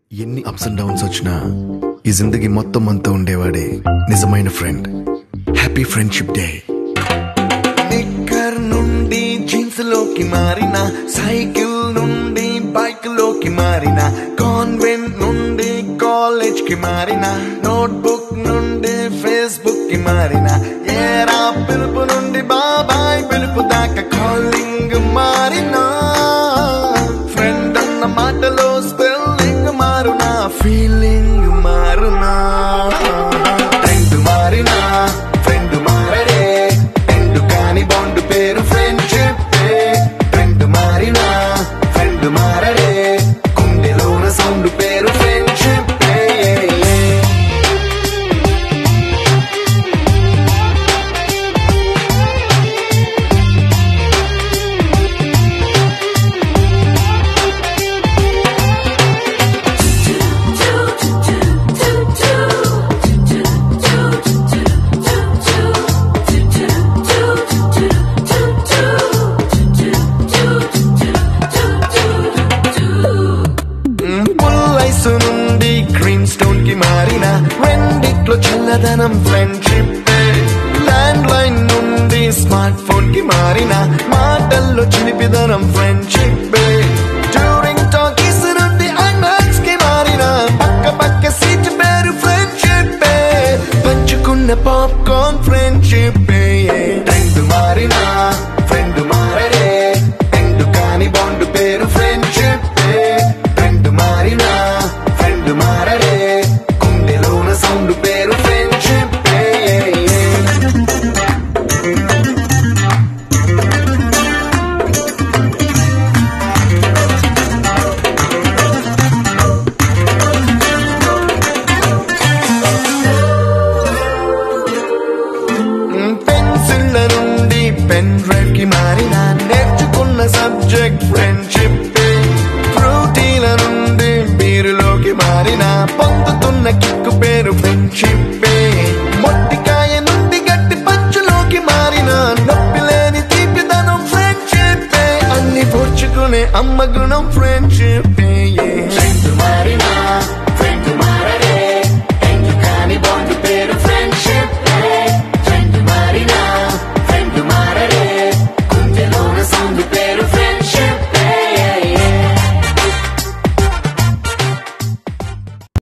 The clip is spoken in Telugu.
ఎన్ని అప్స్ అండ్ డౌన్స్ వచ్చినా ఈ జిందగీ మొత్తం అంతా ఉండేవాడే నిజమైన ఫ్రెండ్ హ్యాపీ ఫ్రెండ్షిప్ డే నిక్కర్ నుండి జీన్స్ లోకి మారిన సైకిల్ నుండి బైక్ లోకి మారిన కాన్వెంట్ నుండి కాలేజ్ కి మారిన నోట్బుక్ నుండి ఫేస్బుక్ కి మారిన ఏరా పిలుపు నుండి బాబాయ్ పిలుపు దాకా కాలింగ్ మారినా ఫ్రెండ్ అన్న మాటలో స్పెల్లింగ్ మారునా ఫీలింగ్ మారునా ట్రెండ్ మారినా ఫ్రెండ్ మారడే ట్రెండ్ కాని బాండ్ పేరు ఫ్రెండ్షిప్ ట్రెండ్ మారినా ఫ్రెండ్ మారడే గుండెలోన సౌండ్ పేరు ఫ్రెండ్షిప్ పుల్లైస్ నుండి గ్రీన్ స్టోన్ కి మారిన రెండిట్లో చల్లదనం ఫ్రెండ్షిప్ ల్యాండ్ లైన్ నుండి స్మార్ట్ ఫోన్ కి మారిన మాటల్లో చిలిపిదనం ఫ్రెండ్షిప్ డ్యూరింగ్ టాకీస్ నుండి ఐమాక్స్ కి మారిన పక్క పక్క సీట్ పేరు ఫ్రెండ్షిప్ పంచుకున్న పాప్కార్న్ ఫ్రెండ్షిప్ ట్రెండ్ మారిన ఫ్రెండ్ మారడే ట్రెండ్ కాని బాండ్ పేరు ఫ్రెండ్షిప్ ట్రెండ్ మారిన ఫ్రెండ్ మారడే గుండెలోన సౌండ్ పేరు ఫ్రెండ్షిప్ పెన్సిళ్ళ నుండి పెన్ డ్రైవ్ కి మారిన నేర్చుకున్న సబ్జెక్ట్ ఫ్రెండ్షిప్ ఫ్రూటీల నుండి బీరులోకి మారిన పొందుతున్న కిక్కు పేరు ఫ్రెండ్షిప్ మొట్టికాయ నుండి గట్టి పంచులోకి మారిన నొప్పి లేని తీపిదనం ఫ్రెండ్షిప్ అన్ని పోర్చుకునే అమ్మ గుణం ఫ్రెండ్షిప్